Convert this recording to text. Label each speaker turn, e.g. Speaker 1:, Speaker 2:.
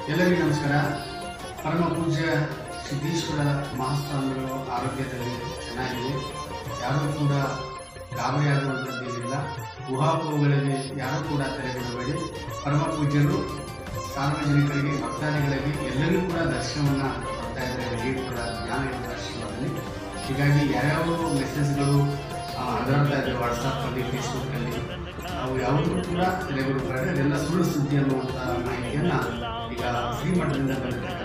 Speaker 1: ಎಲ್ಲರಿಗೂ ನಮಸ್ಕಾರ ಪರಮ ಪೂಜ್ಯ ಸಿದ್ದೇಶ್ವರ ಮಹಾಸ್ವಾಮಿಗಳು ಆರೋಗ್ಯದಲ್ಲಿ ಚೆನ್ನಾಗಿದೆ ಯಾರೂ ಕೂಡ ಗಾಬರಿಯಾಗುವಂಥದ್ದೇನಿಲ್ಲ ಊಹಾಪೋಹಗಳಿಗೆ ಯಾರೂ ಕೂಡ ತಲೆಬಿಡಬೇಡಿ ಪರಮ ಪೂಜ್ಯರು ಸಾರ್ವಜನಿಕರಿಗೆ ಭಕ್ತಾದಿಗಳಿಗೆ ಎಲ್ಲರಿಗೂ ಕೂಡ ದರ್ಶನವನ್ನು ಕೊಡ್ತಾ ಇದ್ದಾರೆ ಎಲ್ಲರಿಗೂ ಕೂಡ ಜ್ಞಾನ ಇರುವ ಆಶೀರ್ವಾದದಲ್ಲಿ ಹೀಗಾಗಿ ಯಾವ್ಯಾವ ಮೆಸೇಜ್ಗಳು ಅದಾಡ್ತಾ ಇದೆ ವಾಟ್ಸಪ್ಪಲ್ಲಿ ಫೇಸ್ಬುಕ್ಕಲ್ಲಿ ಅವು ಯಾವುದೂ ಕೂಡ ತಲೆಬಿಡಬೇಡಿ ಅದೆಲ್ಲ ಸುಳ್ಳು ಸುದ್ದಿ ಅನ್ನುವಂಥ ಮಾಹಿತಿಯನ್ನು ಈಗ ಶ್ರೀಮಠದಿಂದ ಬರುತ್ತೆ